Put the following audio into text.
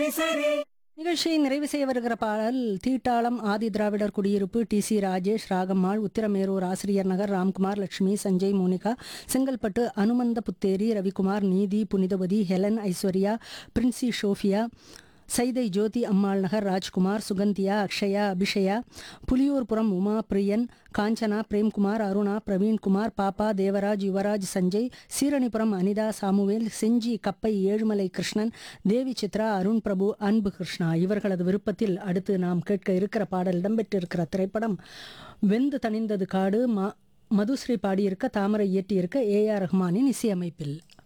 நிகழ்ச்சியை நிறைவு செய்ய வருகிற பாடல் தீட்டாளம் ஆதி திராவிடர் குடியிருப்பு T C Rajesh Ragammal Uthiramerur Asiriyar Nagar Ramkumar Lakshmi Sanjay Monica Chengalpattu Anumantha Putheri Ravikumar Neethi Punithavathi Helen Aishwarya Princy Sophia Saidai Jothi Ammal Nagar Rajkumar Suganthiya Akshaya Abishaya Puliyurpuram Uma Priyan Kanchana Premkumar Aruna Praveenkumar Pappa Devaraj Yuvaraj Sanjay Seeranipuram Anitha Samuel Gingee Kappai Ezhumalai Krishnan தேவி சித்ரா அருண் பிரபு அன்பு கிருஷ்ணா இவர்களது விருப்பத்தில் அடுத்து நாம் கேட்க இருக்கிற பாடல் இடம்பெற்றிருக்கிற திரைப்படம் வெந்து தணிந்தது காடு மா மதுஸ்ரீ பாடியிருக்க தாமரை இயற்றியிருக்க ஏ ஆர் ரஹ்மானின் இசையமைப்பில்